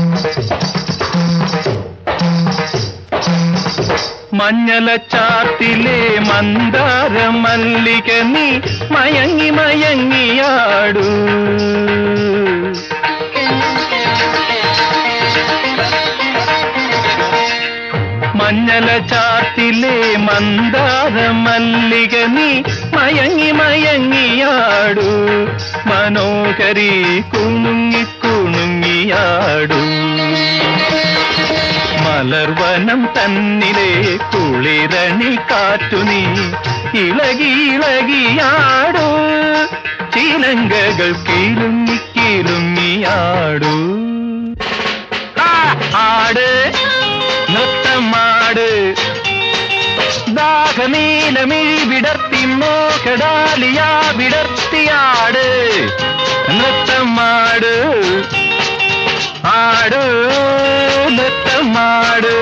മഞ്ഞലച്ചാത്തിലെ മന്ദാര മല്ലിക നീ മയങ്ങി മയങ്ങിയാടൂ മഞ്ഞലച്ചാത്തിലെ മന്ദാര മല്ലിക നീ മയങ്ങി മയങ്ങിയാടൂ മനോഹരി കുണുങ്ങി കുണുങ്ങിയാടൂ മലർവനം തന്നിലെ കുളിരണി കാറ്റു നീ ഇളകി ഇളകിയാടൂ ചിലങ്കകൾ കീലുങ്ങി കീലുങ്ങിയാടൂ ആ, ആട് നൃത്തമാട് ദാഹനീലമിഴി വിടർത്തി മോക്കടാലിയാ വിടർത്തിയാട് നൃത്തമാട് ആട് നൃത്തമാട്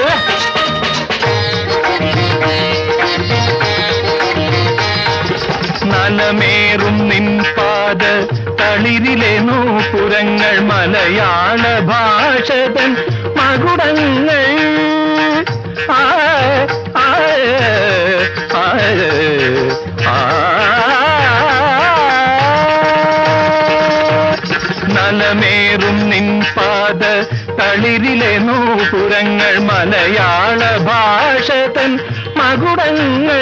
നലമേറും നിൻ പാത തളിരിലെ നൂപുരങ്ങൾ മലയാള ഭാഷതൻ മകുടങ്ങൾ ആ, ആ, ആ, ആ. നലമേറും നിൻ പാത തളിരിലെ നൂപുരങ്ങൾ മലയാള ഭാഷതൻ മകുടങ്ങൾ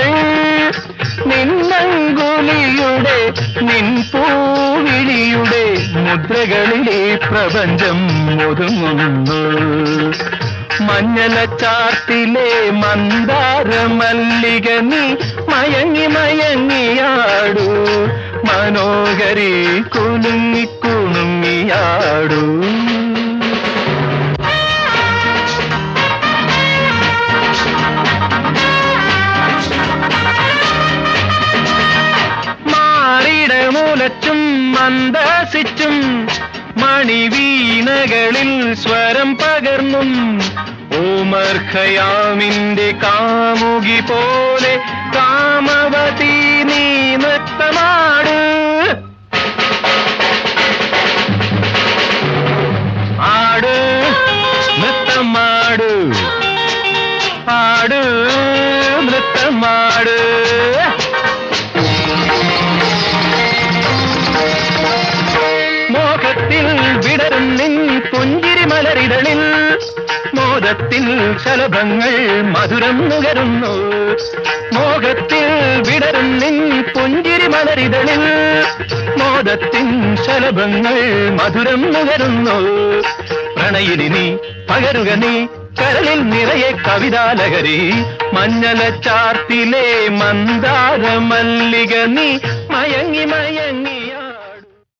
നിന്നങ്കുലിയുടെ നിൻ പൂവിഴിയുടെ മുദ്രകളിലെ പ്രപഞ്ചം ഒതുങ്ങുന്നു മഞ്ഞലച്ചാർത്തിലെ മന്ദാര മല്ലിക നീ മയങ്ങി മയങ്ങിയാടൂ മനോഹരി കുലുങ്ങി കുണുങ്ങിയാടൂ മാറിടമുലച്ചും മന്ദസിച്ചും മണിവീണകളിൽ സ്വരം പകർന്നും ഓമർ ഖയാമിന്റെ കാമുകി പോലെ കാമവതി നീ നൃത്തമാട് ആട് നൃത്തമാട് ആട് നൃത്തമാട് മോഹത്തിൽ വിടരും നിൻ പുഞ്ചിരി മലരിതളിൽ മോദത്തിൽ ശലഭങ്ങൾ മധുരം നുകരുന്നു മോഹത്തിൽ വിടരും നിൻ പുഞ്ചിരി മലരിതളിൽ മോദത്തിൻ ശലഭങ്ങൾ മധുരം നുകരുന്നു പ്രണയിനി നീ പകരുക നീ കരളിൽ നിറയെ കവിതാലഹരി മഞ്ഞലച്ചാർത്തിലെ മന്ദാര മല്ലിക നീ മയങ്ങി മയങ്ങി